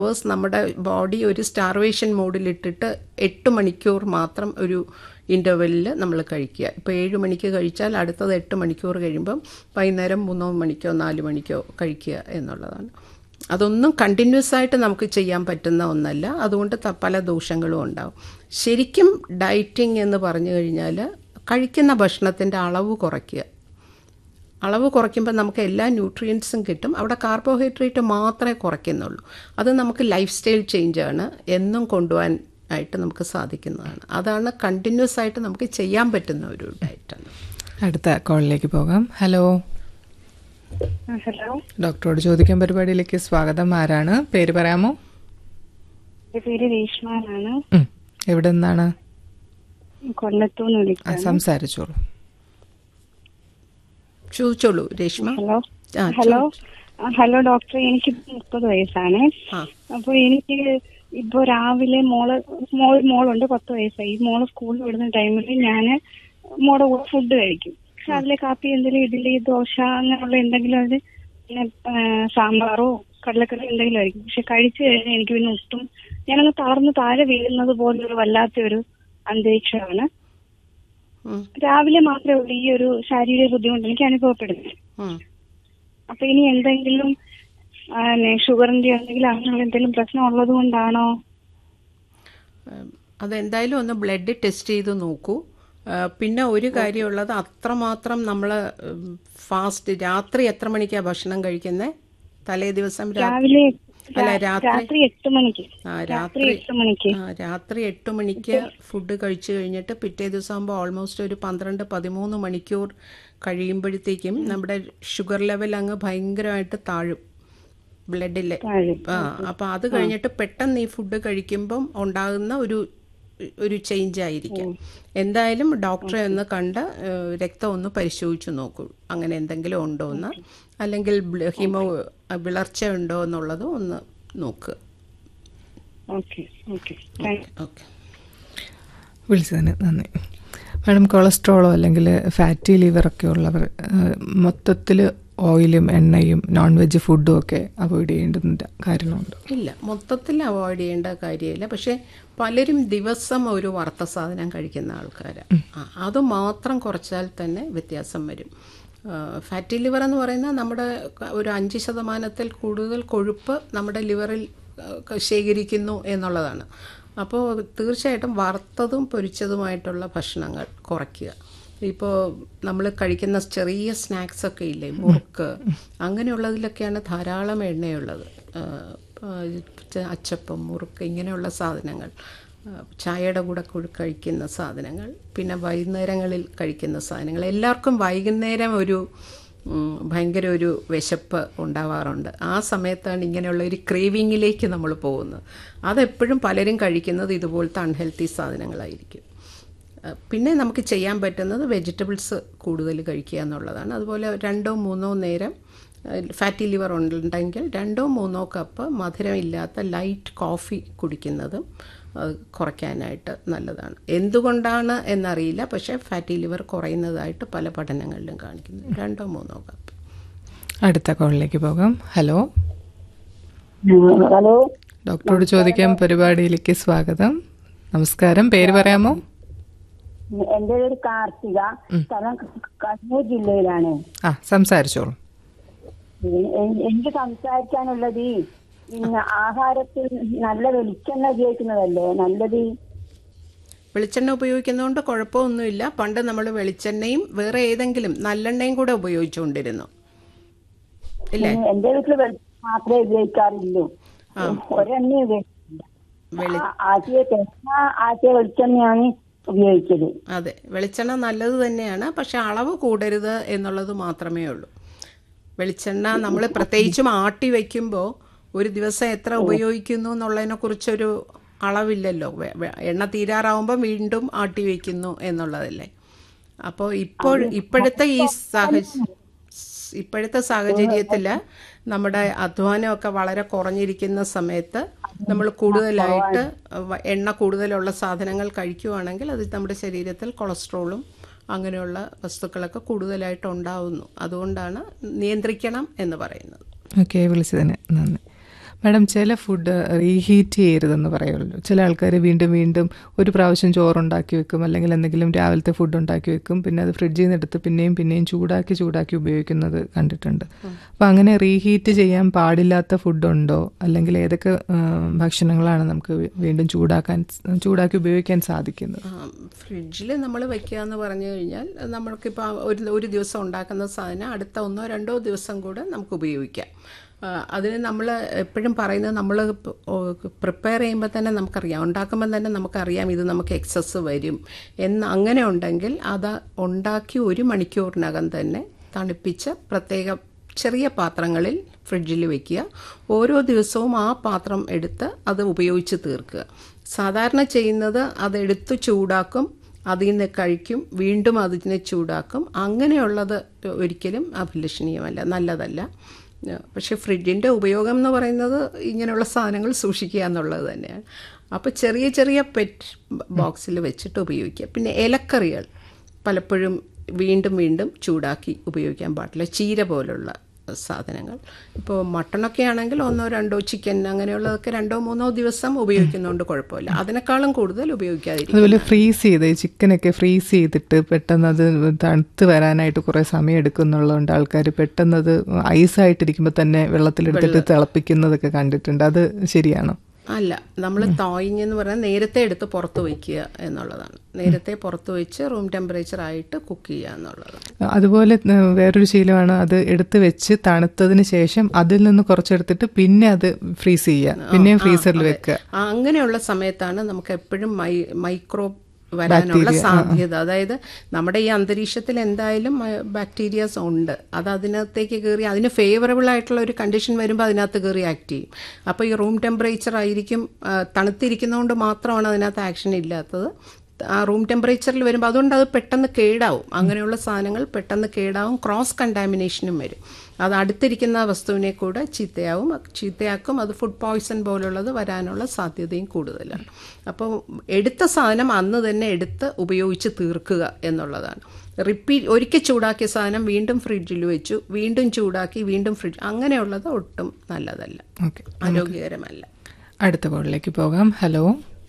Hours നമ്മുടെ body ഒരു starvation മോഡിലിട്ടിട്ട് എട്ട് മണിക്കൂർ മാത്രം ഒരു ഇൻ്റർവെല്ലിൽ നമ്മൾ കഴിക്കുക ഇപ്പോൾ ഏഴ് മണിക്ക് കഴിച്ചാൽ അടുത്തത് എട്ട് മണിക്കൂർ കഴിയുമ്പം വൈകുന്നേരം മൂന്നോ മണിക്കോ നാല് മണിക്കോ കഴിക്കുക എന്നുള്ളതാണ് അതൊന്നും കണ്ടിന്യൂസ് ആയിട്ട് നമുക്ക് ചെയ്യാൻ പറ്റുന്ന ഒന്നല്ല അതുകൊണ്ട് ത- പല ദോഷങ്ങളും ഉണ്ടാവും ശരിക്കും ഡയറ്റിംഗ് എന്ന് പറഞ്ഞു കഴിഞ്ഞാൽ കഴിക്കുന്ന ഭക്ഷണത്തിൻ്റെ അളവ് കുറയ്ക്കുക അളവ് കുറയ്ക്കുമ്പോൾ നമുക്ക് എല്ലാ ന്യൂട്രിയൻസും കിട്ടും അവിടെ കാർബോഹൈഡ്രേറ്റ് മാത്രമേ കുറയ്ക്കുന്നുള്ളൂ അത് നമുക്ക് ലൈഫ് സ്റ്റൈൽ ചേഞ്ചാണ് എന്നും കൊണ്ടുപോകാൻ ആയിട്ട് നമുക്ക് സാധിക്കുന്നതാണ് അതാണ് കണ്ടിന്യൂസ് ആയിട്ട് നമുക്ക് ചെയ്യാൻ പറ്റുന്ന ഒരു ഡയറ്റാണ് അടുത്ത കോളിലേക്ക് പോകാം ഹലോ ഹലോ ഡോക്ടറോട് ചോദിക്കാൻ പരിപാടിയിലേക്ക് സ്വാഗതം ആരാണ് പേര് പറയാമോ എന്റെ പേര് രേഷ്മ എന്നാണ് ഉം. എവിടെ നിന്നാണ് കൊല്ലത്തുനിന്ന് ആ, വിളിക്കുന്നത് സംസാരിച്ചോളൂ ചോദിച്ചോളൂ രേഷ്മ ഹലോ ആ, ഹലോ ആ, ഹലോ ഡോക്ടർ എനിക്ക് മുപ്പത് വയസ്സാണ് ആ അപ്പൊ എനിക്ക് ഇപ്പൊ രാവിലെ മോള് മോൾ മോളുണ്ട് പത്ത് വയസ്സായി മോള് സ്കൂളിൽ വിടുന്ന ടൈമിൽ ഞാന് മോടെ കൂടെ ഫുഡ് കഴിക്കും രാവിലെ കാപ്പി എന്തെങ്കിലും ഇഡ്ഡലി ദോശ അങ്ങനെയുള്ള എന്തെങ്കിലും അത് പിന്നെ ആ, സാമ്പാറോ കടലക്കറി എന്തെങ്കിലും ആയിരിക്കും പക്ഷെ കഴിച്ചു കഴിഞ്ഞാൽ എനിക്ക് പിന്നെ ഒട്ടും ഞാനങ്ങ് തളർന്ന് താഴെ വീഴുന്നത് പോലൊരു വല്ലാത്തൊരു അന്തരീക്ഷമാണ് ഉം, രാവിലെ മാത്രമേ ഉള്ളൂ ഈ ഒരു ശാരീരിക ബുദ്ധിമുട്ട് എനിക്ക് അനുഭവപ്പെടുന്നത് ഉം. അപ്പൊ ഇനി എന്തെങ്കിലും ആ, നെ- ഷുഗറിന്റെ എന്തെങ്കിലും അങ്ങനെയുള്ള എന്തെങ്കിലും പ്രശ്നം ഉള്ളത് കൊണ്ടാണോ ഉം, അതെന്തായാലും ഒന്ന് ബ്ലഡ് ടെസ്റ്റ് ചെയ്ത് നോക്കൂ ആ, പിന്നെ ഒരു കാര്യമുള്ളത് അത്രമാത്രം നമ്മൾ ഫാസ്റ്റ് രാത്രി എത്ര മണിക്കാണ് ഭക്ഷണം കഴിക്കുന്നത് തലേ ദിവസം രാ- രാവിലെ അല്ല രാ- രാത്രി രാത്രി എട്ട് മണിക്ക് ആ, രാത്രി രാത്രി എട്ട് മണിക്ക് ആ, രാത്രി എട്ട് മണിക്ക് ഫുഡ് കഴിച്ചു കഴിഞ്ഞിട്ട് പിറ്റേ ദിവസം ആകുമ്പോൾ ഓൾമോസ്റ്റ് ഒരു പന്ത്രണ്ട് പതിമൂന്ന് മണിക്കൂർ കഴിയുമ്പോഴത്തേക്കും നമ്മുടെ ഷുഗർ ലെവൽ അങ്ങ് ഭയങ്കരമായിട്ട് താഴും ബ്ലഡിലെ താഴും. ആ അപ്പം അത് കഴിഞ്ഞിട്ട് പെട്ടെന്ന് ഈ ഫുഡ് കഴിക്കുമ്പം ഉണ്ടാകുന്ന ഒരു ഒരു ചേഞ്ച് ആയിരിക്കും എന്തായാലും ഡോക്ടറെ ഒന്ന് കണ്ട് ഏഹ്, രക്തം ഒന്ന് പരിശോധിച്ച് നോക്കൂ അങ്ങനെ എന്തെങ്കിലും ഉണ്ടോ എന്ന് അല്ലെങ്കിൽ ബ്ല- ഹിമോ വിളർച്ച ഉണ്ടോ എന്നുള്ളതും ഒന്ന് നോക്കുക ഓക്കെ ഓക്കെ താങ്ക് ഓക്കെ വിളിച്ചതിന് നന്ദി മാഡം കൊളസ്ട്രോളോ അല്ലെങ്കിൽ ഫാറ്റി ലിവറൊക്കെ ഉള്ളവർ മൊത്തത്തിൽ ഓയിലും എണ്ണയും നോൺ വെജ് ഫുഡും ഒക്കെ അവോയ്ഡ് ചെയ്യേണ്ടുന്ന കാര്യമുണ്ട് ഇല്ല മൊത്തത്തിൽ അവോയ്ഡ് ചെയ്യേണ്ട കാര്യമില്ല പക്ഷേ പലരും ദിവസം ഒരു വറുത്ത സാധനം കഴിക്കുന്ന ആൾക്കാരാണ് അത് മാത്രം കുറച്ചാൽ തന്നെ വ്യത്യാസം വരും ഫാറ്റി ലിവർ എന്ന് പറയുന്നത് നമ്മുടെ ക- ഒരു അഞ്ച് ശതമാനത്തിൽ കൂടുതൽ കൊഴുപ്പ് നമ്മുടെ ലിവറിൽ ആ, ശേഖരിക്കുന്നു എന്നുള്ളതാണ് അപ്പോൾ തീർച്ചയായിട്ടും വറുത്തതും പൊരിച്ചതുമായിട്ടുള്ള ഭക്ഷണങ്ങൾ കുറയ്ക്കുക ഇപ്പോൾ നമ്മൾ കഴിക്കുന്ന ചെറിയ സ്നാക്സ് ഒക്കെ ഇല്ലേ മുറുക്ക് അങ്ങനെയുള്ളതിലൊക്കെയാണ് ധാരാളം എണ്ണയുള്ളത് ആ, ആ, ച- അച്ചപ്പം മുറുക്ക് ഇങ്ങനെയുള്ള സാധനങ്ങൾ ആ, ചായയുടെ കൂടെ കൂടി കഴിക്കുന്ന സാധനങ്ങൾ പിന്നെ വൈകുന്നേരങ്ങളിൽ കഴിക്കുന്ന സാധനങ്ങൾ എല്ലാവർക്കും വൈകുന്നേരം ഒരു ഉം, ഭയങ്കര ഒരു വിശപ്പ് ഉണ്ടാവാറുണ്ട് ആ സമയത്താണ് ഇങ്ങനെയുള്ള ഒരു ക്രേവിങ്ങിലേക്ക് നമ്മൾ പോകുന്നത് അതെപ്പോഴും പലരും കഴിക്കുന്നത് ഇതുപോലത്തെ അൺഹെൽത്തി സാധനങ്ങളായിരിക്കും അഹ് പിന്നെ നമുക്ക് ചെയ്യാൻ പറ്റുന്നത് വെജിറ്റബിൾസ് കൂടുതൽ കഴിക്കുക എന്നുള്ളതാണ് അതുപോലെ രണ്ടോ മൂന്നോ നേരം ഫാറ്റി ലിവർ ഉണ്ടെങ്കിൽ രണ്ടോ മൂന്നോ കപ്പ് മധുരമില്ലാത്ത ലൈറ്റ് കോഫി കുടിക്കുന്നതും അത് കുറയ്ക്കാനായിട്ട് നല്ലതാണ് എന്തുകൊണ്ടാണ് എന്നറിയില്ല പക്ഷേ ഫാറ്റി ലിവർ കുറയുന്നതായിട്ട് പല പഠനങ്ങളിലും കാണിക്കുന്നു രണ്ടോ മൂന്നോ കപ്പ് അടുത്ത കോളിലേക്ക് പോകാം ഹലോ ഹലോ ഡോക്ടറോട് ചോദിക്കാൻ പരിപാടിയിലേക്ക് സ്വാഗതം നമസ്കാരം പേര് പറയാമോ എന്റെ പേര് കാർത്തിക സ്ഥലം കണ്ണൂർ ജില്ലയിലാണ് ആ സംസാരിച്ചോളൂ എ- എനിക്ക് സംസാരിക്കാനുള്ളത് പിന്നെ ആഹാരത്തിൽ നല്ല വെളിച്ചെണ്ണ ഉപയോഗിക്കുന്നതല്ലേ നല്ലത് വെളിച്ചെണ്ണ ഉപയോഗിക്കുന്നതുകൊണ്ട് കുഴപ്പമൊന്നുമില്ല പണ്ട് നമ്മൾ വെളിച്ചെണ്ണയും വേറെ ഏതെങ്കിലും നല്ലെണ്ണയും കൂടെ ഉപയോഗിച്ചുകൊണ്ടിരുന്നു ഇല്ലേ എന്റെ വീട്ടിൽ വെളിച്ചെണ്ണ മാത്രമേ ഉപയോഗിക്കാറുള്ളൂ ഒരെണ്ണ ഉപയോഗിക്കില്ല വെളി ആ- ആദ്യ തേങ്ങ ആദ്യ വെളിച്ചെണ്ണയാണ് ഉപയോഗിച്ചത് അതെ വെളിച്ചെണ്ണ നല്ലത് തന്നെയാണ് പക്ഷെ അളവ് കൂടരുത് എന്നുള്ളത് മാത്രമേ ഉള്ളൂ വെളിച്ചെണ്ണ നമ്മൾ പ്രത്യേകിച്ചും ആട്ടി വയ്ക്കുമ്പോൾ ഒരു ദിവസം എത്ര ഉപയോഗിക്കുന്നു എന്നുള്ളതിനെ കുറിച്ചൊരു അളവില്ലല്ലോ വെ- വെ- എണ്ണ തീരാറാവുമ്പോൾ വീണ്ടും ആട്ടി വയ്ക്കുന്നു എന്നുള്ളതല്ലേ അപ്പോൾ ഇപ്പോൾ ഇപ്പോഴത്തെ ഈ സാഹചര്യം ഇപ്പോഴത്തെ സാഹചര്യത്തിൽ നമ്മുടെ അധ്വാനമൊക്കെ വളരെ കുറഞ്ഞിരിക്കുന്ന സമയത്ത് നമ്മൾ കൂടുതലായിട്ട് വ- എണ്ണ കൂടുതലുള്ള സാധനങ്ങൾ കഴിക്കുവാണെങ്കിൽ അത് നമ്മുടെ ശരീരത്തിൽ കൊളസ്ട്രോളും അങ്ങനെയുള്ള വസ്തുക്കളൊക്കെ കൂടുതലായിട്ട് ഉണ്ടാവുന്നു അതുകൊണ്ടാണ് നിയന്ത്രിക്കണം എന്ന് പറയുന്നത് ഓക്കെ വിളിച്ചതിന് നന്ദി മാഡം ചില ഫുഡ് റീഹീറ്റ് ചെയ്യരുതെന്ന് പറയുമല്ലോ ചില ആൾക്കാർ വീണ്ടും വീണ്ടും ഒരു പ്രാവശ്യം ചോറുണ്ടാക്കി വെക്കും അല്ലെങ്കിൽ എന്തെങ്കിലും രാവിലത്തെ ഫുഡ് ഉണ്ടാക്കി വെക്കും പിന്നെ അത് ഫ്രിഡ്ജിൽ നിന്ന് എടുത്ത് പിന്നെയും പിന്നെയും ചൂടാക്കി ചൂടാക്കി ഉപയോഗിക്കുന്നത് കണ്ടിട്ടുണ്ട് അപ്പോൾ അങ്ങനെ റീഹീറ്റ് ചെയ്യാൻ പാടില്ലാത്ത ഫുഡുണ്ടോ അല്ലെങ്കിൽ ഏതൊക്കെ ആ, ഭക്ഷണങ്ങളാണ് നമുക്ക് വീ- വീണ്ടും ചൂടാക്കാൻ ചൂടാക്കി ഉപയോഗിക്കാൻ സാധിക്കുന്നത് ഫ്രിഡ്ജിൽ നമ്മൾ വെക്കുക എന്ന് പറഞ്ഞു കഴിഞ്ഞാൽ നമ്മൾക്കിപ്പോൾ ഒരു ഒരു ദിവസം ഉണ്ടാക്കുന്ന സാധനം അടുത്ത ഒന്നോ രണ്ടോ ദിവസം കൂടെ നമുക്ക് ഉപയോഗിക്കാം ആ, അതിന് നമ്മൾ എപ്പോഴും പറയുന്നത് നമ്മൾ പ്രിപ്പയർ ചെയ്യുമ്പോൾ തന്നെ നമുക്കറിയാം ഉണ്ടാക്കുമ്പോൾ തന്നെ നമുക്കറിയാം ഇത് നമുക്ക് എക്സസ് വരും എന്ന് അങ്ങനെ ഉണ്ടെങ്കിൽ അത് ഉണ്ടാക്കി ഒരു മണിക്കൂറിനകം തന്നെ തണുപ്പിച്ച് പ്രത്യേക ചെറിയ പാത്രങ്ങളിൽ ഫ്രിഡ്ജിൽ വെക്കുക ഓരോ ദിവസവും ആ പാത്രം എടുത്ത് അത് ഉപയോഗിച്ച് തീർക്കുക സാധാരണ ചെയ്യുന്നത് അതെടുത്ത് ചൂടാക്കും അതിൽ നിന്ന് കഴിക്കും വീണ്ടും അതിനെ ചൂടാക്കും അങ്ങനെയുള്ളത് ഒരിക്കലും അഭിലഷണീയമല്ല നല്ലതല്ല പക്ഷേ ഫ്രിഡ്ജിൻ്റെ ഉപയോഗം എന്ന് പറയുന്നത് ഇങ്ങനെയുള്ള സാധനങ്ങൾ സൂക്ഷിക്കുക എന്നുള്ളത് തന്നെയാണ് അപ്പോൾ ചെറിയ ചെറിയ പെറ്റ് ബോക്സിൽ വെച്ചിട്ട് ഉപയോഗിക്കുക പിന്നെ ഇലക്കറികൾ പലപ്പോഴും വീണ്ടും വീണ്ടും ചൂടാക്കി ഉപയോഗിക്കാൻ പാടില്ല ചീര പോലുള്ള സാധനങ്ങൾ ഇപ്പോൾ മട്ടണൊക്കെ ആണെങ്കിൽ ഒന്നോ രണ്ടോ ചിക്കൻ അങ്ങനെയുള്ളതൊക്കെ രണ്ടോ മൂന്നോ ദിവസം ഉപയോഗിക്കുന്നതുകൊണ്ട് കുഴപ്പമില്ല അതിനേക്കാളും കൂടുതൽ ഉപയോഗിക്കാതിരിക്കും അതുപോലെ ഫ്രീസ് ചെയ്ത് ചിക്കനൊക്കെ ഫ്രീസ് ചെയ്തിട്ട് പെട്ടെന്ന് അത് തണുത്ത് വരാനായിട്ട് കുറേ സമയം എടുക്കുന്നുള്ളതുകൊണ്ട് ആൾക്കാർ പെട്ടെന്ന് അത് ഐസായിട്ടിരിക്കുമ്പോൾ തന്നെ വെള്ളത്തിലെടുത്തിട്ട് തിളപ്പിക്കുന്നതൊക്കെ കണ്ടിട്ടുണ്ട് അത് ശരിയാണോ അല്ല നമ്മൾ തോയിങ് എന്ന് പറഞ്ഞാൽ നേരത്തെ എടുത്ത് പുറത്ത് വയ്ക്കുക എന്നുള്ളതാണ് നേരത്തെ പുറത്ത് വെച്ച് റൂം ടെമ്പറേച്ചർ ആയിട്ട് കുക്ക് ചെയ്യുക എന്നുള്ളതാണ് അതുപോലെ ഏഹ്, വേറൊരു ശീലമാണ് അത് എടുത്ത് വെച്ച് തണുത്തതിന് ശേഷം അതിൽ നിന്ന് കുറച്ചെടുത്തിട്ട് പിന്നെ അത് ഫ്രീസ് ചെയ്യുക പിന്നെയും ഫ്രീസറിൽ വെക്കുക ആ, അങ്ങനെയുള്ള സമയത്താണ് നമുക്ക് എപ്പോഴും മൈ മൈക്രോ വരാനുള്ള സാധ്യത അതായത് നമ്മുടെ ഈ അന്തരീക്ഷത്തിൽ എന്തായാലും ബാക്ടീരിയാസ് ഉണ്ട് അത് അതിനകത്തേക്ക് കയറി അതിന് ഫേവറബിൾ ആയിട്ടുള്ള ഒരു കണ്ടീഷൻ വരുമ്പോൾ അതിനകത്ത് കയറി ആക്ട് ചെയ്യും അപ്പോൾ ഈ റൂം ടെമ്പറേച്ചർ ആയിരിക്കും ആ, തണുത്തിരിക്കുന്നതുകൊണ്ട് മാത്രമാണ് അതിനകത്ത് ആക്ഷൻ ഇല്ലാത്തത് ആ റൂം ടെമ്പറേച്ചറിൽ വരുമ്പോൾ അതുകൊണ്ട് അത് പെട്ടെന്ന് കേടാവും അങ്ങനെയുള്ള സാധനങ്ങൾ പെട്ടെന്ന് കേടാവും ക്രോസ് കണ്ടാമിനേഷനും വരും അത് അടുത്തിരിക്കുന്ന വസ്തുവിനെ കൂടെ ചീത്തയാവും ചീത്തയാക്കും അത് ഫുഡ് പോയ്സൺ പോലുള്ളത് വരാനുള്ള സാധ്യതയും കൂടുതലാണ് അപ്പോൾ എടുത്ത സാധനം അന്ന് തന്നെ എടുത്ത് ഉപയോഗിച്ച് തീർക്കുക എന്നുള്ളതാണ് റിപ്പീറ്റ് ഒരിക്കൽ ചൂടാക്കിയ സാധനം വീണ്ടും ഫ്രിഡ്ജിൽ വെച്ചു വീണ്ടും ചൂടാക്കി വീണ്ടും ഫ്രിഡ്ജ് അങ്ങനെയുള്ളത് ഒട്ടും നല്ലതല്ല ഓക്കെ ആരോഗ്യകരമല്ല അടുത്ത കോളിലേക്ക് പോകാം ഹലോ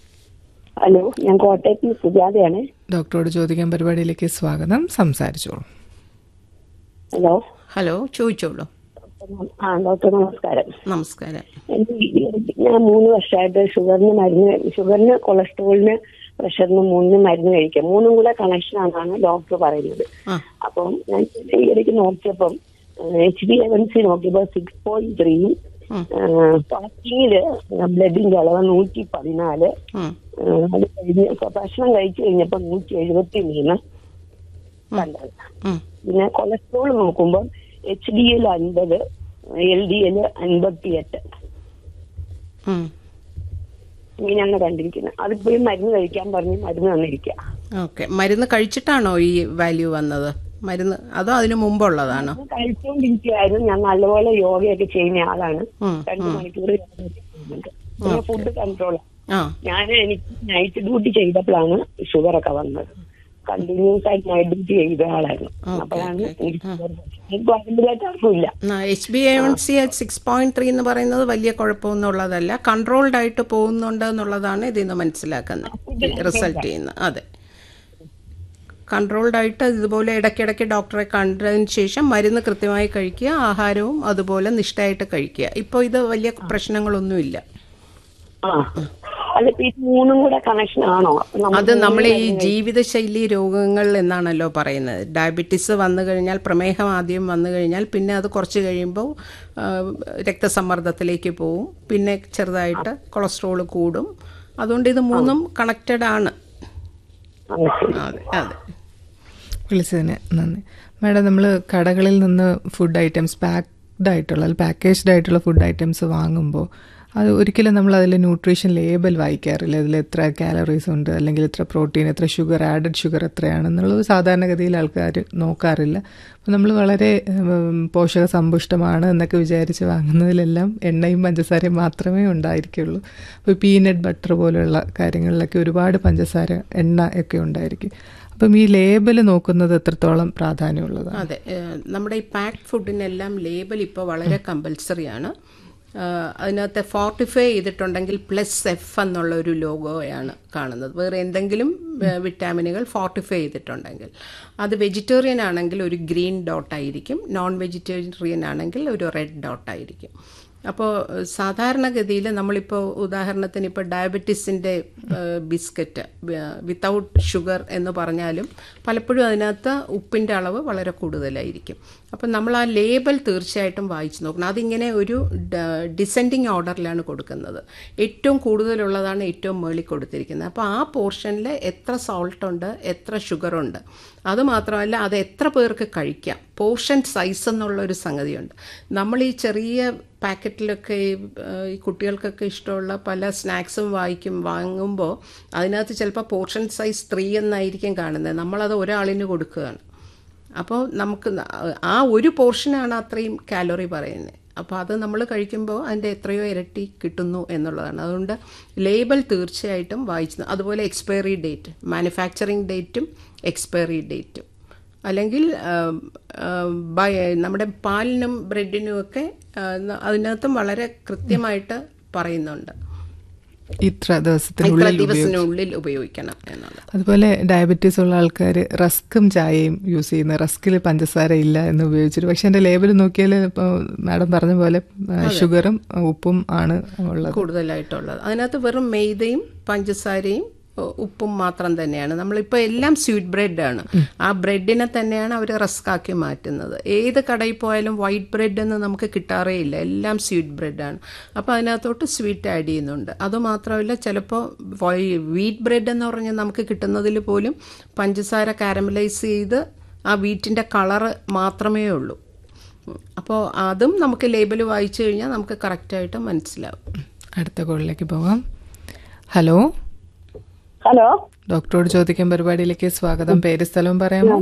ഹലോ ഞാൻ കോട്ടയത്ത് നിന്ന് സുജാതയാണ് ഡോക്ടറോട് ചോദിക്കാൻ പരിപാടിയിലേക്ക് സ്വാഗതം സംസാരിച്ചോളൂ ഹലോ ഹലോ ചോദിച്ചോളൂ ആ ഡോക്ടർ നമസ്കാരം നമസ്കാരം എനിക്ക് ഈ- ഞാൻ മൂന്ന് വർഷമായിട്ട് ഷുഗറിന് മരുന്ന് ഷുഗറിന് കൊളസ്ട്രോളിന് പ്രഷറിന് മൂന്നും മരുന്ന് കഴിക്കാം മൂന്നും കൂടെ കണക്ഷൻ ആണെന്നാണ് ഡോക്ടർ പറയുന്നത് ആ അപ്പം ഞാൻ ഈ ഇടയ്ക്ക് നോക്കിയപ്പം എച്ച് ബി എവൻ സി നോക്കിയപ്പോൾ സിക്സ് പോയിന്റ് ത്രീയും ഫാസ്റ്റിങ്ങില് ബ്ലഡിന്റെ അളവ് നൂറ്റി പതിനാല് ഉം. ആ, അത് കഴിഞ്ഞ് ഇപ്പൊ ഭക്ഷണം കഴിച്ചു കഴിഞ്ഞപ്പോ നൂറ്റി എഴുപത്തി മൂന്ന് കണ്ടത് ഉം. പിന്നെ കൊളസ്ട്രോൾ നോക്കുമ്പോൾ എച്ച് ഡി എൽ അൻപത് എൽ ഡി എൽ അൻപത്തി എട്ട് ഉം. ഇങ്ങനെയാണ് കണ്ടിരിക്കുന്നത് അതിപ്പോഴും മരുന്ന് കഴിക്കാൻ പറഞ്ഞ് മരുന്ന് തന്നിരിക്കുക ഓക്കെ മരുന്ന് കഴിച്ചിട്ടാണോ ഈ വാല്യൂ വന്നത് മരുന്ന് അതോ അതിനു മുമ്പുള്ളതാണോ കഴിച്ചുകൊണ്ടിരിക്കുകയായിരുന്നു ഞാൻ നല്ലപോലെ യോഗയൊക്കെ ചെയ്യുന്ന ആളാണ് ഉം, രണ്ടു മണിക്കൂർ യോഗയൊക്കെ ചെയ്യുന്നുണ്ട് പിന്നെ ഫുഡ് കൺട്രോൾ ആ ഞാൻ എനിക്ക് നൈറ്റ് ഡ്യൂട്ടി ചെയ്തപ്പോഴാണ് ഷുഗർ ഒക്കെ വന്നത് കണ്ടിന്യൂസ് ആയിട്ട് നൈറ്റ് ഡ്യൂട്ടി ചെയ്ത ആളായിരുന്നു അപ്പോഴാണ് എനിക്ക് ഷുഗർ എനിക്ക് പാരമ്പര്യമായിട്ട് ആർക്കുമില്ല H B A one C six point three എന്ന് പറയുന്നത് വലിയ കുഴപ്പമൊന്നുള്ളതല്ല കൺട്രോൾഡ് ആയിട്ട് പോകുന്നുണ്ട് എന്നുള്ളതാണ് ഇതിൽ നിന്ന് മനസ്സിലാക്കുന്നത് റിസൾട്ട് ചെയ്യുന്നത് അതെ കൺട്രോൾഡ് ആയിട്ട് ഇതുപോലെ ഇടയ്ക്കിടയ്ക്ക് ഡോക്ടറെ കണ്ടതിന് ശേഷം മരുന്ന് കൃത്യമായി കഴിക്കുക ആഹാരവും അതുപോലെ നിഷ്ഠയായിട്ട് കഴിക്കുക ഇപ്പോൾ ഇത് വലിയ പ്രശ്നങ്ങളൊന്നുമില്ല ആ അല്ല ഇപ്പൊ ഇത് മൂന്നും കൂടെ കണക്ഷൻ ആണോ അപ്പൊ നമ്മൾ അത് നമ്മൾ ഈ ജീവിതശൈലി രോഗങ്ങൾ എന്നാണല്ലോ പറയുന്നത് ഡയബറ്റീസ് വന്നു കഴിഞ്ഞാൽ പ്രമേഹം ആദ്യം വന്നു കഴിഞ്ഞാൽ പിന്നെ അത് കുറച്ച് കഴിയുമ്പോൾ ആ, രക്തസമ്മർദ്ദത്തിലേക്ക് പോവും പിന്നെ ചെറുതായിട്ട് കൊളസ്ട്രോൾ കൂടും അതുകൊണ്ട് ഇത് മൂന്നും കണക്റ്റഡ് ആണ് ആ, ശരി. അതെ അതെ വിളിച്ചതിന് നന്ദി മാഡം നമ്മൾ കടകളിൽ നിന്ന് ഫുഡ് ഐറ്റംസ് പാക്ഡ് ആയിട്ടുള്ള പാക്കേജ്ഡ് ആയിട്ടുള്ള ഫുഡ് ഐറ്റംസ് വാങ്ങുമ്പോൾ അത് ഒരിക്കലും നമ്മൾ അതിൽ ന്യൂട്രീഷൻ ലേബൽ വായിക്കാറില്ല അതിൽ എത്ര കാലറീസ് ഉണ്ട് അല്ലെങ്കിൽ എത്ര പ്രോട്ടീൻ എത്ര ഷുഗർ ആഡഡ് ഷുഗർ എത്രയാണെന്നുള്ളത് സാധാരണഗതിയിൽ ആൾക്കാർ നോക്കാറില്ല അപ്പോൾ നമ്മൾ വളരെ ഉം, പോഷക സമ്പുഷ്ടമാണ് എന്നൊക്കെ വിചാരിച്ച് വാങ്ങുന്നതിലെല്ലാം എണ്ണയും പഞ്ചസാരയും മാത്രമേ ഉണ്ടായിരിക്കുള്ളൂ അപ്പോൾ പീനട്ട് ബട്ടർ പോലെയുള്ള കാര്യങ്ങളിലൊക്കെ ഒരുപാട് പഞ്ചസാര എണ്ണ ഒക്കെ ഉണ്ടായിരിക്കും അപ്പം ഈ ലേബൽ നോക്കുന്നത് എത്രത്തോളം പ്രാധാന്യമുള്ളതാണ് അതെ ഏഹ് നമ്മുടെ ഈ പാക്ഡ് ഫുഡിനെല്ലാം ലേബൽ ഇപ്പോൾ വളരെ കമ്പൽസറി ആണ് ആ, അതിനകത്ത് ഫോർട്ടിഫൈ ചെയ്തിട്ടുണ്ടെങ്കിൽ പ്ലസ് എഫ് എന്നുള്ള ഒരു ലോഗോയാണ് കാണുന്നത് വേറെ എന്തെങ്കിലും ആ, വിറ്റാമിനുകൾ ഫോർട്ടിഫൈ ചെയ്തിട്ടുണ്ടെങ്കിൽ അത് വെജിറ്റേറിയൻ ആണെങ്കിൽ ഒരു ഗ്രീൻ ഡോട്ട് ആയിരിക്കും നോൺ വെജിറ്റേറിയൻ ആണെങ്കിൽ ഒരു റെഡ് ഡോട്ട് ആയിരിക്കും അപ്പോൾ സാധാരണഗതിയിൽ നമ്മളിപ്പോൾ ഉദാഹരണത്തിന് ഇപ്പോൾ ഡയബറ്റീസിൻ്റെ ബിസ്ക്കറ്റ് വിത്തൗട്ട് ഷുഗർ എന്ന് പറഞ്ഞാലും പലപ്പോഴും അതിനകത്ത് ഉപ്പിൻ്റെ അളവ് വളരെ കൂടുതലായിരിക്കും അപ്പം നമ്മൾ ആ ലേബൽ തീർച്ചയായിട്ടും വായിച്ചു നോക്കണം അതിങ്ങനെ ഒരു ഡിസെൻഡിങ് ഓർഡറിലാണ് കൊടുക്കുന്നത് ഏറ്റവും കൂടുതലുള്ളതാണ് ഏറ്റവും മേളിൽ കൊടുത്തിരിക്കുന്നത് അപ്പോൾ ആ പോർഷനിൽ എത്ര സോൾട്ട് ഉണ്ട് എത്ര ഷുഗർ ഉണ്ട് അതുമാത്രമല്ല അത് എത്ര പേർക്ക് കഴിക്കാം പോർഷൻ സൈസ് എന്നുള്ള ഒരു സംഗതിയുണ്ട് നമ്മൾ ഈ ചെറിയ പാക്കറ്റിലൊക്കെ ഈ, ഏഹ്, ഈ കുട്ടികൾക്കൊക്കെ ഇഷ്ടമുള്ള പല സ്നാക്സും വായിക്കും വാങ്ങുമ്പോൾ അതിനകത്ത് ചിലപ്പോൾ പോർഷൻ സൈസ് ത്രീ എന്നായിരിക്കും കാണുന്നത് നമ്മളത് ഒരാളിന് കൊടുക്കുകയാണ് അപ്പോൾ നമുക്ക് ന- ആ ഒരു പോർഷനാണ് അത്രയും കാലറി പറയുന്നത് അപ്പോൾ അത് നമ്മൾ കഴിക്കുമ്പോൾ അതിൻ്റെ എത്രയോ ഇരട്ടി കിട്ടുന്നു എന്നുള്ളതാണ് അതുകൊണ്ട് ലേബൽ തീർച്ചയായിട്ടും വായിച്ചു അതുപോലെ എക്സ്പയറി ഡേറ്റ് മാനുഫാക്ചറിങ് ഡേറ്റും എക്സ്പയറി ഡേറ്റും അല്ലെങ്കിൽ ആം, ആം, ബയ നമ്മുടെ പാലിനും ബ്രെഡിനും ഒക്കെ ആ, ന- അതിനകത്തും വളരെ കൃത്യമായിട്ട് പറയുന്നുണ്ട് ഇത്ര ഇത്ര ദിവസത്തിനുള്ളിൽ ദിവസത്തിനുള്ളിൽ ഉപയോഗിക്കണം എന്നുള്ളത് അതുപോലെ ഡയബറ്റീസ് ഉള്ള ആൾക്കാർ റസ്ക്കും ചായയും യൂസ് ചെയ്യുന്ന റസ്കിൽ പഞ്ചസാര ഇല്ല എന്ന് ഉപയോഗിച്ചിട്ട് പക്ഷെ എൻ്റെ ലേബൽ നോക്കിയാൽ ഇപ്പോൾ മാഡം പറഞ്ഞ പോലെ ആ, ഷുഗറും ഉപ്പും ആണ് ഉള്ളത് കൂടുതലായിട്ടുള്ളത് അതിനകത്ത് വെറും മെയ്തയും പഞ്ചസാരയും ഉ- ഉപ്പും മാത്രം തന്നെയാണ് നമ്മളിപ്പോൾ എല്ലാം സ്വീറ്റ് ബ്രെഡാണ് ആ ബ്രെഡിനെ തന്നെയാണ് അവർ റസ്കാക്കി മാറ്റുന്നത് ഏത് കടയിൽ പോയാലും വൈറ്റ് ബ്രെഡ് എന്ന് നമുക്ക് കിട്ടാറേ ഇല്ല എല്ലാം സ്വീറ്റ് ബ്രെഡാണ് അപ്പോൾ അതിനകത്തോട്ട് സ്വീറ്റ് ആഡ് ചെയ്യുന്നുണ്ട് അതുമാത്രമല്ല ചിലപ്പോൾ വീറ്റ് ബ്രെഡ് എന്ന് പറഞ്ഞാൽ നമുക്ക് കിട്ടുന്നതിൽ പോലും പഞ്ചസാര കാരമലൈസ് ചെയ്ത് ആ വീറ്റിൻ്റെ കളറ് മാത്രമേ ഉള്ളൂ അപ്പോൾ അതും നമുക്ക് ലേബൽ വായിച്ചു കഴിഞ്ഞാൽ നമുക്ക് കറക്റ്റായിട്ട് മനസ്സിലാവും അടുത്ത കോളിലേക്ക് പോകാം ഹലോ ഹലോ ഡോക്ടറോട് ചോദിക്കാൻ പരിപാടിയിലേക്ക് സ്വാഗതം പേര് സ്ഥലവും പറയാമോ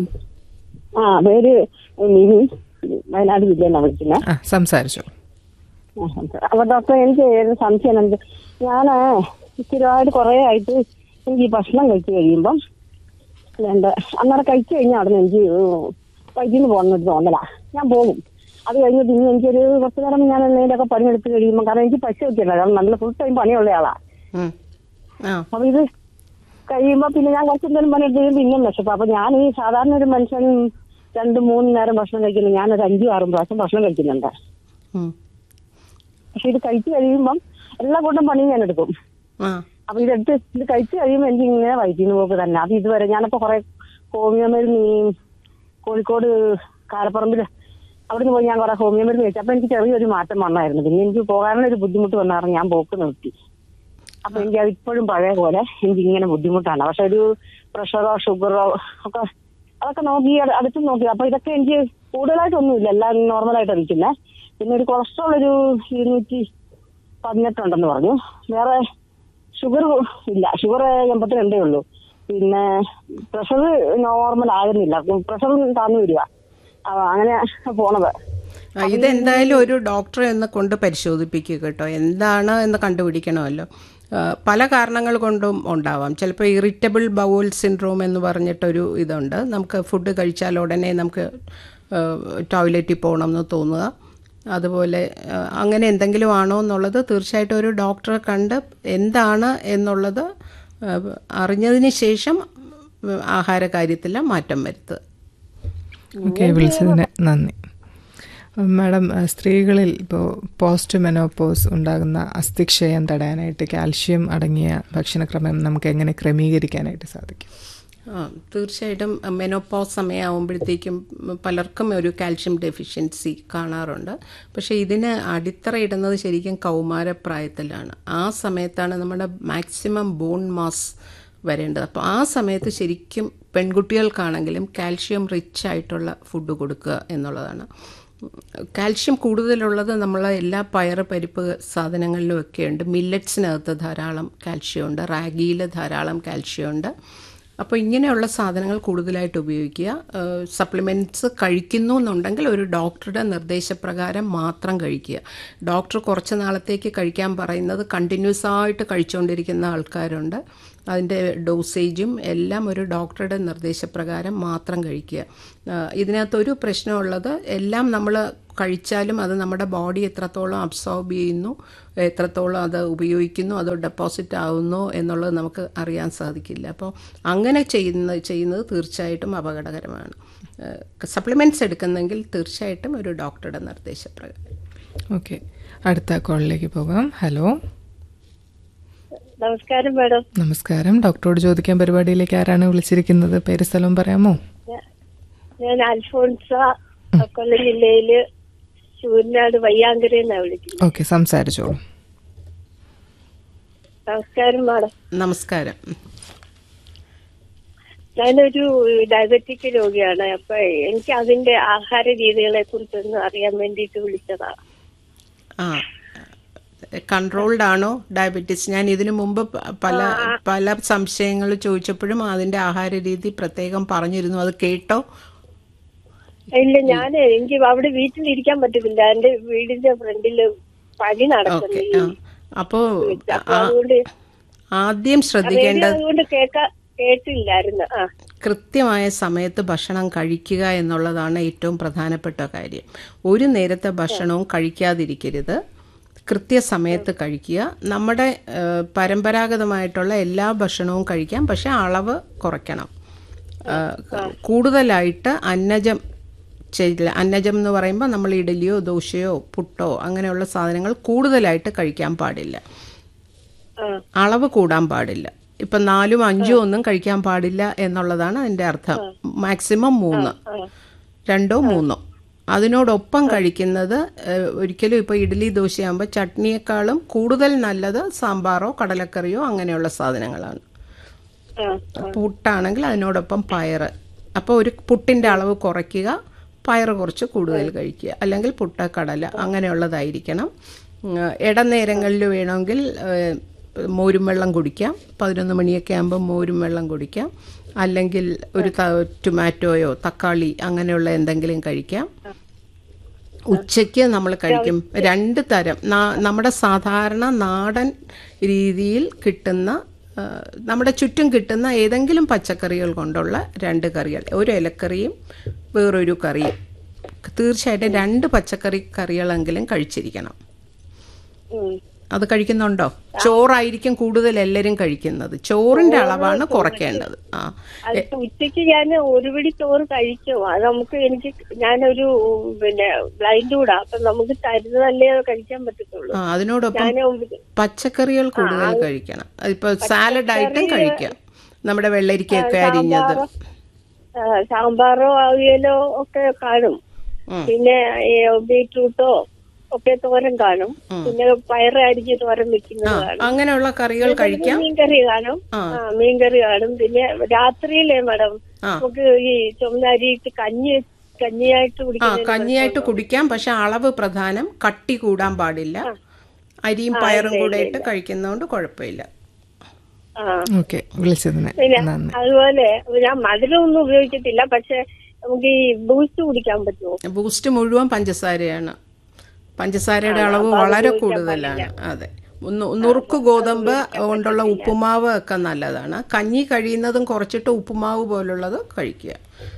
ആ പേര് മിനി വയനാട് ജില്ലയിൽ നിന്നാണ് വിളിക്കുന്നത് ആ സംസാരിച്ചോ അപ്പൊ ഡോക്ടർ എനിക്ക് ഒരു സംശയം ഉണ്ട് ഞാൻ സ്ഥിരമായിട്ട് കുറേ ആയിട്ട് എനിക്ക് ഈ ഭക്ഷണം കഴിച്ചു കഴിയുമ്പം വേണ്ട അന്നേരം കഴിച്ചു കഴിഞ്ഞാൽ അവിടെ നിന്ന് എനിക്ക് വൈദ്യുന്ന് പോകുന്ന ഒരു തോന്നലാ ഞാൻ പോകും അത് കഴിഞ്ഞിട്ട് ഇനി എനിക്കൊരു കുറച്ച് നേരം ഞാൻ എന്തെങ്കിലുമൊക്കെ പണിയെടുത്ത് കഴിയുമ്പോൾ കാരണം എനിക്ക് പശു വെക്കില്ല കാരണം നല്ല ഫുൾ ടൈം പണിയുള്ള ആളാ ഉം. ആ അപ്പൊ ഇത് കഴിയുമ്പോ പിന്നെ ഞാൻ കുറച്ച് നേരം പണിയെടുത്ത് കഴിയുമ്പോൾ പിന്നെയും വിശപ്പ് അപ്പൊ ഞാൻ ഈ സാധാരണ ഒരു മനുഷ്യൻ രണ്ട് മൂന്ന് നേരം ഭക്ഷണം കഴിക്കുന്നു ഞാനൊരു അഞ്ചും ആറും പ്രാവശ്യം ഭക്ഷണം കഴിക്കുന്നുണ്ട് ഉം. പക്ഷെ ഇത് കഴിച്ചു കഴിയുമ്പം എല്ലാ കൂട്ടം പണിയും ഞാൻ എടുക്കും ആ അപ്പൊ ഇതെടുത്ത് ഇത് കഴിച്ചു കഴിയുമ്പോൾ എനിക്ക് ഇങ്ങനെ വൈദ്യുതി പോക്ക് തന്നെ അത് ഇതുവരെ ഞാനിപ്പോ കുറെ ഹോമിയോ മരുന്ന് ഈ കോഴിക്കോട് കാരപ്പറമ്പില് അവിടുന്ന് പോയി ഞാൻ കുറെ ഹോമിയോ മരുന്ന് കഴിച്ചു അപ്പൊ എനിക്ക് ചെറിയൊരു മാറ്റം വന്നായിരുന്നു പിന്നെ എനിക്ക് പോകാനുള്ള ഒരു ബുദ്ധിമുട്ട് വന്നായിരുന്നു ഞാൻ പോക്ക് നിർത്തി അപ്പൊ എനിക്ക് അത് ഇപ്പോഴും പഴയ പോലെ എനിക്ക് ഇങ്ങനെ ബുദ്ധിമുട്ടാണ് പക്ഷെ ഒരു പ്രഷറോ ഷുഗറോ ഒക്കെ അതൊക്കെ നോക്കി അത് അടുത്ത് നോക്കി അപ്പൊ ഇതൊക്കെ എനിക്ക് കൂടുതലായിട്ടൊന്നുമില്ല എല്ലാം നോർമലായിട്ട് ഇരിക്കുന്നത് പിന്നെ ഒരു കൊളസ്ട്രോൾ ഒരു ഇരുന്നൂറ്റി പതിനെട്ടുണ്ടെന്ന് പറഞ്ഞു വേറെ ഷുഗർ ഇല്ല ഷുഗർ എൺപത്തിരണ്ടേ ഉള്ളൂ പിന്നെ പ്രഷർ നോർമൽ ആകുന്നില്ല പ്രഷർ താന്നു വരിക ആ, അങ്ങനെ പോണത് ആ, ഇതെന്തായാലും ഒരു ഡോക്ടറെ ഒന്ന് കൊണ്ട് പരിശോധിപ്പിക്കുക കേട്ടോ എന്താണ് എന്ന് കണ്ടുപിടിക്കണമല്ലോ ആ, പല കാരണങ്ങൾ കൊണ്ടും ഉണ്ടാവാം ചിലപ്പോൾ ഇറിറ്റബിൾ ബൗൾ സിൻഡ്രോം എന്ന് പറഞ്ഞിട്ടൊരു ഇതുണ്ട് നമുക്ക് ഫുഡ് കഴിച്ചാൽ ഉടനെ നമുക്ക് ടോയ്ലറ്റിൽ പോകണം എന്ന് തോന്നുക അതുപോലെ ആ, അങ്ങനെ എന്തെങ്കിലും ആണോ എന്നുള്ളത് തീർച്ചയായിട്ടും ഒരു ഡോക്ടറെ കണ്ട് എന്താണ് എന്നുള്ളത് ആ, അറിഞ്ഞതിന് ശേഷം ആഹാര കാര്യത്തിൽ മാറ്റം വരുത്തുക ഓക്കെ വിളിച്ചതിന് നന്ദി മാഡം അഹ് സ്ത്രീകളിൽ ഇപ്പോൾ പോസ്റ്റ് മെനോപോസ് ഉണ്ടാകുന്ന അസ്ഥിക്ഷയം തടയാനായിട്ട് കാൽഷ്യം അടങ്ങിയ ഭക്ഷണക്രമം നമുക്ക് എങ്ങനെ ക്രമീകരിക്കാനായിട്ട് സാധിക്കും ആ തീർച്ചയായിട്ടും മെനോപോസ് സമയമാകുമ്പോഴത്തേക്കും പലർക്കും ഒരു കാൽഷ്യം ഡെഫിഷ്യൻസി കാണാറുണ്ട് പക്ഷേ ഇതിന് അടിത്തറയിടുന്നത് ശരിക്കും കൗമാരപ്രായത്തിലാണ് ആ സമയത്താണ് നമ്മുടെ മാക്സിമം ബോൺ മാസ് വരേണ്ടത് അപ്പോൾ ആ സമയത്ത് ശരിക്കും പെൺകുട്ടികൾക്കാണെങ്കിലും കാൽഷ്യം റിച്ച് ആയിട്ടുള്ള ഫുഡ് കൊടുക്കുക എന്നുള്ളതാണ് കാൽഷ്യം കൂടുതലുള്ളത് നമ്മൾ എല്ലാ പയറ് പരിപ്പ് സാധനങ്ങളിലും ഒക്കെ ഉണ്ട് മില്ലറ്റ്സിനകത്ത് ധാരാളം കാൽഷ്യം ഉണ്ട് റാഗിയിൽ ധാരാളം കാൽഷ്യം ഉണ്ട് അപ്പോൾ ഇങ്ങനെയുള്ള സാധനങ്ങൾ കൂടുതലായിട്ട് ഉപയോഗിക്കുക സപ്ലിമെൻറ്റ്സ് കഴിക്കുന്നു എന്നുണ്ടെങ്കിൽ ഒരു ഡോക്ടറുടെ നിർദ്ദേശപ്രകാരം മാത്രം കഴിക്കുക ഡോക്ടർ കുറച്ച് നാളത്തേക്ക് കഴിക്കാൻ പറയുന്നത് കണ്ടിന്യൂസ് ആയിട്ട് കഴിച്ചുകൊണ്ടിരിക്കുന്ന ആൾക്കാരുണ്ട് അതിൻ്റെ ഡോസേജും എല്ലാം ഒരു ഡോക്ടറുടെ നിർദ്ദേശപ്രകാരം മാത്രം കഴിക്കുക ആ, ഇതിനകത്തൊരു പ്രശ്നമുള്ളത് എല്ലാം നമ്മൾ കഴിച്ചാലും അത് നമ്മുടെ ബോഡി എത്രത്തോളം അബ്സോർബ് ചെയ്യുന്നു എത്രത്തോളം അത് ഉപയോഗിക്കുന്നു അത് ഡെപ്പോസിറ്റ് ആവുന്നു എന്നുള്ളത് നമുക്ക് അറിയാൻ സാധിക്കില്ല അപ്പോൾ അങ്ങനെ ചെയ്യുന്ന ചെയ്യുന്നത് തീർച്ചയായിട്ടും അപകടകരമാണ് സപ്ലിമെൻറ്റ്സ് എടുക്കുന്നെങ്കിൽ തീർച്ചയായിട്ടും ഒരു ഡോക്ടറുടെ നിർദ്ദേശപ്രകാരം ഓക്കെ അടുത്ത കോളിലേക്ക് പോകാം ഹലോ നമസ്കാരം മാഡം നമസ്കാരം ഡോക്ടറോട് ചോദിക്കാൻ പരിപാടിയിലേക്ക് ആരാണ് വിളിച്ചിരിക്കുന്നത് പേര് സ്ഥലവും പറയാമോ ഞാൻ അൽഫോൺസ കൊല്ലം ജില്ലയില് ചൂരിനാട് വയ്യാങ്കരയിൽ നിന്നാണ് വിളിക്കുന്നത് ഓക്കെ സംസാരിച്ചോളൂ നമസ്കാരം മാഡം നമസ്കാരം ഞാനൊരു ഡയബറ്റിക് രോഗിയാണ് അപ്പൊ എനിക്ക് അതിന്റെ ആഹാര രീതികളെ കുറിച്ചൊന്ന് അറിയാൻ വേണ്ടിയിട്ട് വിളിച്ചതാണ് ആ കൺട്രോൾഡ് ആണോ ഡയബറ്റീസ് ഞാൻ ഇതിനു മുമ്പ് പ- പല പല സംശയങ്ങൾ ചോദിച്ചപ്പോഴും അതിന്റെ ആഹാര രീതി പ്രത്യേകം പറഞ്ഞിരുന്നു അത് കേട്ടോ ഇല്ല ഞാൻ എനിക്ക് അവിടെ വീട്ടിലിരിക്കാൻ പറ്റുന്നില്ല എന്റെ വീടിന്റെ ഫ്രണ്ടില് പണി ഓക്കെ നടക്കുന്നു ആ അപ്പോ അപ്പൊ അതുകൊണ്ട് ആദ്യം ശ്രദ്ധിക്കേണ്ടത് അതുകൊണ്ട് കേൾക്കാ കേട്ടില്ലായിരുന്നു ആ കൃത്യമായ സമയത്ത് ഭക്ഷണം കഴിക്കുക എന്നുള്ളതാണ് ഏറ്റവും പ്രധാനപ്പെട്ട കാര്യം ഒരു നേരത്തെ ഭക്ഷണവും കഴിക്കാതിരിക്കരുത് കൃത്യസമയത്ത് കഴിക്കുക നമ്മുടെ ഏഹ്, പരമ്പരാഗതമായിട്ടുള്ള എല്ലാ ഭക്ഷണവും കഴിക്കാം പക്ഷെ അളവ് കുറയ്ക്കണം ഏഹ്, കൂടുതലായിട്ട് അന്നജം ചെയ്യില്ല അന്നജം എന്ന് പറയുമ്പോൾ നമ്മൾ ഇഡലിയോ ദോശയോ പുട്ടോ അങ്ങനെയുള്ള സാധനങ്ങൾ കൂടുതലായിട്ട് കഴിക്കാൻ പാടില്ല ആ അളവ് കൂടാൻ പാടില്ല ഇപ്പൊ നാലും അഞ്ചും ഒന്നും കഴിക്കാൻ പാടില്ല എന്നുള്ളതാണ് അതിന്റെ അർത്ഥം മാക്സിമം മൂന്ന് രണ്ടോ മൂന്നോ അതിനോടൊപ്പം കഴിക്കുന്നത് ഏഹ്, ഒരിക്കലും ഇപ്പോൾ ഇഡ്ഡലി ദോശയാകുമ്പോൾ ചട്നിയേക്കാളും കൂടുതൽ നല്ലത് സാമ്പാറോ കടലക്കറിയോ അങ്ങനെയുള്ള സാധനങ്ങളാണ് ആ പുട്ടാണെങ്കിൽ അതിനോടൊപ്പം പയറ് അപ്പോൾ ഒരു പുട്ടിൻ്റെ അളവ് കുറയ്ക്കുക പയറ് കുറച്ച് കൂടുതൽ കഴിക്കുക അല്ലെങ്കിൽ പുട്ട കടല അങ്ങനെയുള്ളതായിരിക്കണം ഉം, ഇടനേരങ്ങളിൽ വേണമെങ്കിൽ ഏഹ്, മോരും വെള്ളം കുടിക്കാം പതിനൊന്ന് മണിയൊക്കെ ആകുമ്പോൾ മോരും വെള്ളം കുടിക്കാം അല്ലെങ്കിൽ ഒരു ത- ടൊമാറ്റോയോ തക്കാളി അങ്ങനെയുള്ള എന്തെങ്കിലും കഴിക്കാം ഉച്ചയ്ക്ക് നമ്മൾ കഴിക്കും രണ്ട് തരം നാ- നമ്മുടെ സാധാരണ നാടൻ രീതിയിൽ കിട്ടുന്ന ആ, നമ്മുടെ ചുറ്റും കിട്ടുന്ന ഏതെങ്കിലും പച്ചക്കറികൾ കൊണ്ടുള്ള രണ്ട് കറികൾ ഒരു ഇലക്കറിയും വേറൊരു കറിയും തീർച്ചയായിട്ടും രണ്ട് പച്ചക്കറി കറികളെങ്കിലും കഴിച്ചിരിക്കണം ഉം. അത് കഴിക്കുന്നുണ്ടോ ചോറായിരിക്കും കൂടുതൽ എല്ലാവരും കഴിക്കുന്നത് ചോറിന്റെ അളവാണ് കുറയ്ക്കേണ്ടത് ആ അതിപ്പോ ഉച്ചയ്ക്ക് ഞാൻ ഒരു പിടി ചോറ് കഴിച്ചു അത് നമുക്ക് എനിക്ക് ഞാനൊരു പിന്നെ ബ്ലൈൻഡ് കൂടാ അപ്പൊ നമുക്ക് തരുന്നതല്ലേ കഴിക്കാൻ പറ്റത്തുള്ളൂ ആ, അതിനോടൊപ്പം ഞാൻ പച്ചക്കറികൾ കൂടുതൽ കഴിക്കണം ഇപ്പൊ സാലഡ് ആയിട്ടും കഴിക്കാം നമ്മുടെ വെള്ളരിക്കയൊക്കെ അരിഞ്ഞത് സാമ്പാറോ അവിയലോ ഒക്കെ കാണും ഉം. പിന്നെ ഈ ബീട്രൂട്ടോ ഒക്കെ തോരൻ കാണും പിന്നെ പയറ് അരിഞ്ഞ് തോരൻ വെക്കുന്നത് കാണും അങ്ങനെയുള്ള കറികൾ കഴിക്കാം മീൻകറി കാണും ആ. ആ മീൻകറി കാണും പിന്നെ രാത്രിയിലേ മാഡം ആ. നമുക്ക് ഈ ചുമന്ന അരിയിട്ട് കഞ്ഞി കഞ്ഞിയായിട്ട് ആ കുടിക്കുന്നത് കഞ്ഞിയായിട്ട് കുടിക്കാം പക്ഷെ അളവ് പ്രധാനം കട്ടി കൂടാൻ പാടില്ല അരിയും പയറും കൂടെ ഇട്ട് കഴിക്കുന്നതുകൊണ്ട് കുഴപ്പമില്ല ആ ഓക്കെ വിളിച്ചതിന് പിന്നെ നന്ദി അതുപോലെ ഞാൻ മധുരം ഒന്നും ഉപയോഗിച്ചിട്ടില്ല പക്ഷെ നമുക്ക് ഈ ബൂസ്റ്റ് കുടിക്കാൻ പറ്റുമോ ബൂസ്റ്റ് മുഴുവൻ പഞ്ചസാരയാണ് പഞ്ചസാരയുടെ അളവ് വളരെ കൂടുതലാണ് അതെ ഒന്ന് നുറുക്ക് ഗോതമ്പ് കൊണ്ടുള്ള ഉപ്പുമാവ് ഒക്കെ നല്ലതാണ് കഞ്ഞി കഴിയുന്നതും കുറച്ചിട്ട് ഉപ്പുമാവ് പോലുള്ളത് കഴിക്കുക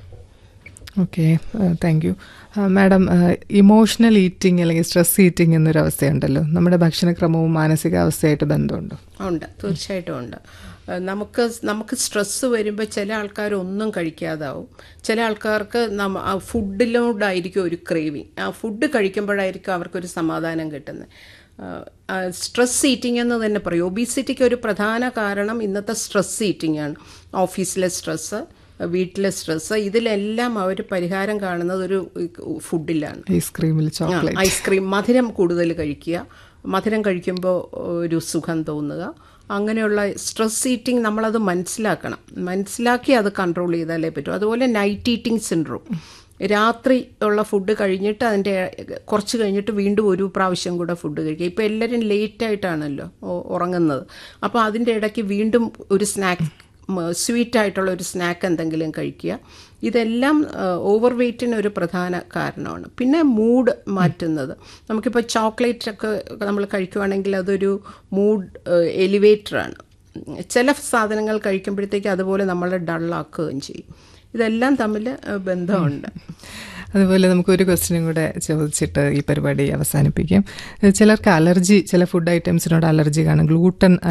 okay thank you madam emotional eating അല്ലെങ്കിൽ സ്ട്രെസ് ഈറ്റിംഗ് എന്നൊരു അവസ്ഥയുണ്ടല്ലോ നമ്മുടെ ഭക്ഷണക്രമവും മാനസികാവസ്ഥയായിട്ട് ബന്ധമുണ്ടോ ഉണ്ട് തീർച്ചയായിട്ടും ഉണ്ട് ഏഹ് നമുക്ക് നമുക്ക് സ്ട്രെസ്സ് വരുമ്പോൾ ചില ആൾക്കാർ ഒന്നും കഴിക്കാതാവും ചില ആൾക്കാർക്ക് നമ്മ ആ ഫുഡിലോടായിരിക്കും ഒരു ക്രേവിങ് ആ ഫുഡ് കഴിക്കുമ്പോഴായിരിക്കും അവർക്കൊരു സമാധാനം കിട്ടുന്നത് സ്ട്രെസ് ഈറ്റിംഗ് എന്ന് തന്നെ പറയും ഒബീസിറ്റിക്ക് ഒരു പ്രധാന കാരണം ഇന്നത്തെ സ്ട്രെസ് ഈറ്റിംഗ് ആണ് ഓഫീസിലെ സ്ട്രെസ്സ് വീട്ടിലെ സ്ട്രെസ്സ് ഇതിലെല്ലാം അവർ പരിഹാരം കാണുന്നത് ഒരു ഫുഡിലാണ് ഐസ്ക്രീമിൽ ആ, ചോക്ലേറ്റ് ഐസ്ക്രീം മധുരം കൂടുതൽ കഴിക്കുക മധുരം കഴിക്കുമ്പോൾ ഒരു സുഖം തോന്നുക അങ്ങനെയുള്ള സ്ട്രെസ് ഈറ്റിംഗ് നമ്മളത് മനസ്സിലാക്കണം മനസ്സിലാക്കി അത് കൺട്രോൾ ചെയ്താലേ പറ്റൂ അതുപോലെ നൈറ്റ് ഈറ്റിംഗ് സിൻഡ്രോം രാത്രി ഉള്ള ഫുഡ് കഴിഞ്ഞിട്ട് അതിൻ്റെ കുറച്ച് കഴിഞ്ഞിട്ട് വീണ്ടും ഒരു പ്രാവശ്യം കൂടെ ഫുഡ് കഴിക്കുക ഇപ്പോൾ എല്ലാവരും ലേറ്റായിട്ടാണല്ലോ ഉറങ്ങുന്നത് അപ്പോൾ അതിൻ്റെ ഇടയ്ക്ക് വീണ്ടും ഒരു സ്നാക്ക് സ്വീറ്റ് ആയിട്ടുള്ള ഒരു സ്നാക്ക് എന്തെങ്കിലും കഴിക്കുക ഇതെല്ലാം ഓവർ വെയ്റ്റിന് ഒരു പ്രധാന കാരണമാണ് പിന്നെ മൂഡ് മാറ്റുന്നത് നമുക്കിപ്പോൾ ചോക്ലേറ്റ് ഒക്കെ നമ്മൾ കഴിക്കുവാണെങ്കിൽ അതൊരു മൂഡ് എലിവേറ്ററാണ് ചില സാധനങ്ങൾ കഴിക്കുമ്പോഴത്തേക്ക് അതുപോലെ നമ്മളെ ഡള്ളാക്കുകയും ചെയ്യും ഇതെല്ലാം തമ്മിൽ ബന്ധമുണ്ട് അതുപോലെ നമുക്ക് ഒരു ക്വസ്റ്റ്യനും കൂടെ ചോദിച്ചിട്ട് ഈ പരിപാടി അവസാനിപ്പിക്കാം ചിലർക്ക് അലർജി ചില ഫുഡ് ഐറ്റംസിനോട് അലർജി കാണും ഗ്ലൂട്ടൻ